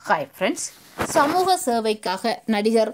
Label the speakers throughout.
Speaker 1: hi friends சமூக சேவைக்காக நடிகர்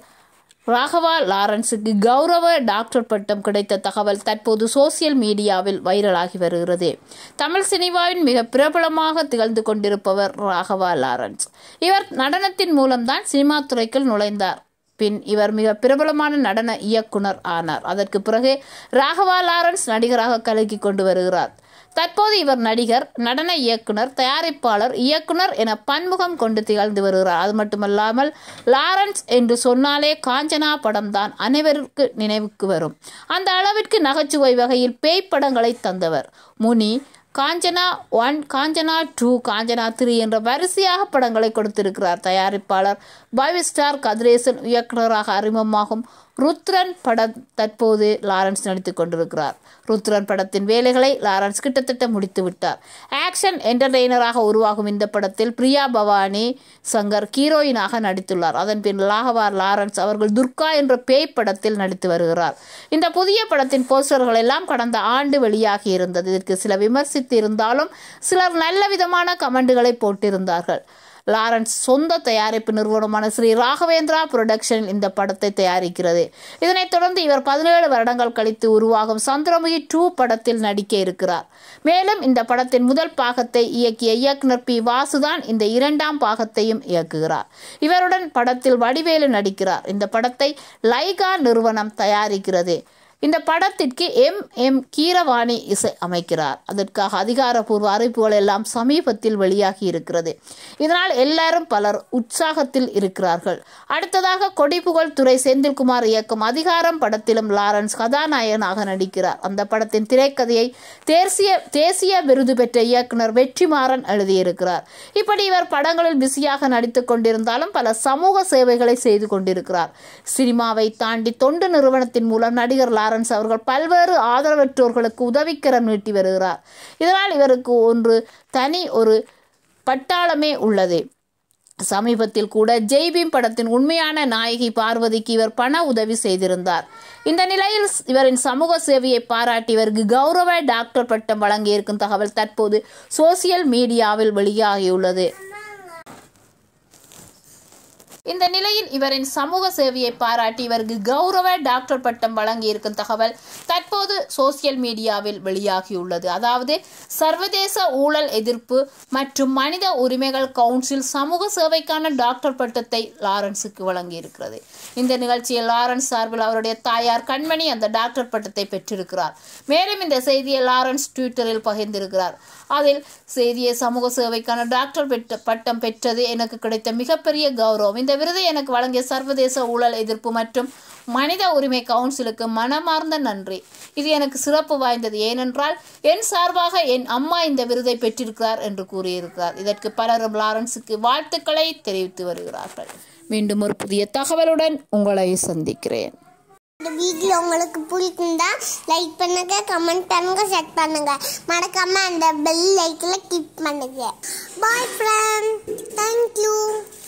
Speaker 1: ராகவா லாரன்ஸுக்கு கௌரவ டாக்டர் பட்டம் கிடைத்த தகவல் தற்போது சோசியல் மீடியாவில் வைரலாகி வருகிறது தமிழ் சினிமாவின் மிக பிரபலமாக திகழ்ந்து கொண்டிருப்பவர் ராகவா லாரன்ஸ் இவர் நடனத்தின் மூலம்தான் சினிமா துறைக்குள் நுழைந்தார் பின் இவர் மிக பிரபலமான நடன இயக்குனர் ஆனார் அதற்கு பிறகு ராகவா லாரன்ஸ் நடிகராக கலக்கி கொண்டு வருகிறார் தற்போது இவர் நடிகர் நடன இயக்குனர் தயாரிப்பாளர் இயக்குனர் என பன்முகம் கொண்டு திகழ்ந்து வருகிறார் அது மட்டுமல்லாமல் லாரன்ஸ் என்று சொன்னாலே காஞ்சனா படம்தான் அனைவருக்கு நினைவுக்கு வரும் அந்த அளவிற்கு நகைச்சுவை வகையில் பேய் படங்களை தந்தவர் Muni Kanchana one Kanchana two Kanchana three என்ற வரிசையாக படங்களை கொடுத்திருக்கிறார் தயாரிப்பாளர் பைவ் ஸ்டார் கதிரேசன் இயக்குனராக அறிமுகமாகும் ருத்ரன் படம் தற்போது லாரன்ஸ் நடித்துக் கொண்டிருக்கிறார் ருத்ரன் படத்தின் வேலைகளை லாரன்ஸ் கிட்டத்தட்ட முடித்து விட்டார் ஆக்ஷன் என்டர்டெய்னராக உருவாகும் இந்த படத்தில் பிரியா பவானி சங்கர் ஹீரோயினாக நடித்துள்ளார் அதன் பின் லாகவார் லாரன்ஸ் அவர்கள் துர்கா என்ற பேய் படத்தில் நடித்து வருகிறார் இந்த புதிய படத்தின் போஸ்டர்கள் எல்லாம் கடந்த ஆண்டு வெளியாகி இருந்தது இதற்கு சில விமர்சித்து இருந்தாலும் சிலர் நல்ல விதமான கமெண்டுகளை போட்டிருந்தார்கள் லாரன்ஸ் சொந்த தயாரிப்பு நிறுவனமான ஸ்ரீ ராகவேந்திரா புரொடக்ஷன் இந்த படத்தை தயாரிக்கிறது இதனைத் தொடர்ந்து இவர் பதினேழு வருடங்கள் கழித்து உருவாகும் சந்திரமுகி டூ படத்தில் நடிக்க இருக்கிறார் மேலும் இந்த படத்தின் முதல் பாகத்தை இயக்கிய இயக்குனர் பி வாசுதான் இந்த இரண்டாம் பாகத்தையும் இயக்குகிறார் இவருடன் படத்தில் வடிவேலு நடிக்கிறார் இந்த படத்தை லைகா நிறுவனம் தயாரிக்கிறது இந்த படத்திற்கு எம் எம் கீரவாணி இசை அமைக்கிறார் அதற்காக அதிகாரப்பூர்வ அறிவிப்புகள் எல்லாம் சமீபத்தில் வெளியாகி இருக்கிறது இதனால் எல்லாரும் பலர் உற்சாகத்தில் இருக்கிறார்கள் அடுத்ததாக கொடிப்புகழ் துறை செந்தில்குமார் இயக்கும் அதிகாரம் படத்திலும் லாரன்ஸ் கதாநாயகனாக நடிக்கிறார் அந்த படத்தின் திரைக்கதையை தேசிய தேசிய விருது பெற்ற இயக்குனர் வெற்றிமாறன் எழுதியிருக்கிறார் இப்படி இவர் படங்களில் பிஸியாக நடித்துக் கொண்டிருந்தாலும் பல சமூக சேவைகளை செய்து கொண்டிருக்கிறார் சினிமாவை தாண்டி தொண்டு நிறுவனத்தின் மூலம் நடிகர் லாரன்ஸ் அவர்கள் பல்வேறு ஆதரவற்றோர்களுக்கு உதவிக்கரம் நீட்டி வருகிறார் இதனால் இவருக்கு ஒன்று தனி ஒரு பட்டாளமே உள்ளது சமீபத்தில் கூட ஜெய்பீம் படத்தின் உண்மையான நாயகி பார்வதிக்கு இவர் பண உதவி செய்திருந்தார் இந்த நிலையில் இவரின் சமூக சேவையை பாராட்டி இவருக்கு கௌரவ டாக்டர் பட்டம் வழங்கியிருக்கும் தகவல் தற்போது சோசியல் மீடியாவில் வெளியாகியுள்ளது இந்த நிலையில் இவரின் சமூக சேவையை பாராட்டி இவருக்கு கௌரவ டாக்டர் பட்டம் வழங்கியிருக்கும் தகவல் தற்போது சோசியல் மீடியாவில் வெளியாகியுள்ளது அதாவது சர்வதேச ஊழல் எதிர்ப்பு மற்றும் மனித உரிமைகள் கவுன்சில் சமூக சேவைக்கான டாக்டர் பட்டத்தை லாரன்ஸுக்கு வழங்கியிருக்கிறது இந்த நிகழ்ச்சியில் லாரன்ஸ் சார்பில் அவருடைய தாயார் கண்மணி அந்த டாக்டர் பட்டத்தை பெற்றிருக்கிறார் மேலும் இந்த செய்தியை லாரன்ஸ் ட்விட்டரில் பகிர்ந்திருக்கிறார் அதில் செய்தியை சமூக சேவைக்கான டாக்டர் பெற்ற பட்டம் பெற்றது எனக்கு கிடைத்த மிகப்பெரிய கௌரவம் இந்த விருதை எனக்கு வழங்கிய சர்வதேச ஊழல் எதிர்ப்பு மற்றும் மனித உரிமை கவுன்சிலுக்கு மனமார்ந்த நன்றி இது எனக்கு சிறப்பு வாய்ந்தது ஏனென்றால் என் சார்பாக என் அம்மா இந்த விருதை பெற்றிருக்கிறார் என்று கூறியிருக்கிறார் இதற்கு பலரும் லாரன்ஸுக்கு வாழ்த்துக்களை தெரிவித்து வருகிறார்கள் மீண்டும் ஒரு புதிய தகவலுடன் உங்களை சந்திக்கிறேன்
Speaker 2: இந்த வீடியோ உங்களுக்கு பிடிச்சிருந்தா லைக் பண்ணுங்க கமெண்ட் பண்ணுங்க ஷேர் பண்ணுங்க மறக்காம அந்த பெல் லைக்கில் கிளிக் பண்ணுங்க பாய் ஃப்ரெண்ட் தேங்க்யூ